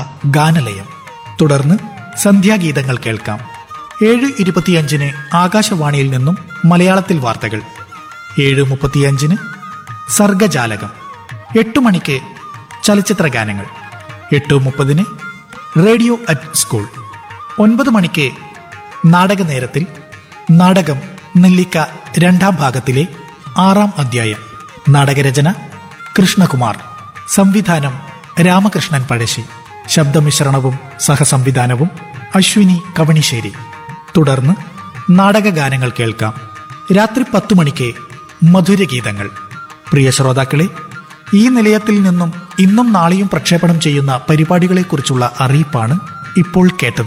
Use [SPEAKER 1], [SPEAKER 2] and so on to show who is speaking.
[SPEAKER 1] ഗാനലയം തുടർന്ന് സന്ധ്യാഗീതങ്ങൾ കേൾക്കാം ഏഴ് ഇരുപത്തിയഞ്ചിന് ആകാശവാണിയിൽ നിന്നും മലയാളത്തിൽ വാർത്തകൾ ഏഴ് മുപ്പത്തിയഞ്ചിന് സർഗജാലകം എട്ട് മണിക്ക് ചലച്ചിത്ര ഗാനങ്ങൾ എട്ട് മുപ്പതിന് റേഡിയോ അറ്റ് സ്കൂൾ ഒൻപത് മണിക്ക് നാടക നേരത്തിൽ നാടകം നെല്ലിക്ക രണ്ടാം ഭാഗത്തിലെ ആറാം അധ്യായം നാടകരചന കൃഷ്ണകുമാർ സംവിധാനം രാമകൃഷ്ണൻ പഴശ്ശി ശബ്ദമിശ്രണവും സഹസംവിധാനവും അശ്വിനി കവണിശ്ശേരി തുടർന്ന് നാടകഗാനങ്ങൾ കേൾക്കാം രാത്രി പത്തു മണിക്ക് മധുരഗീതങ്ങൾ പ്രിയ ശ്രോതാക്കളെ ഈ നിലയത്തിൽ നിന്നും ഇന്നും നാളെയും പ്രക്ഷേപണം ചെയ്യുന്ന പരിപാടികളെക്കുറിച്ചുള്ള അറിയിപ്പാണ് ഇപ്പോൾ കേട്ടത്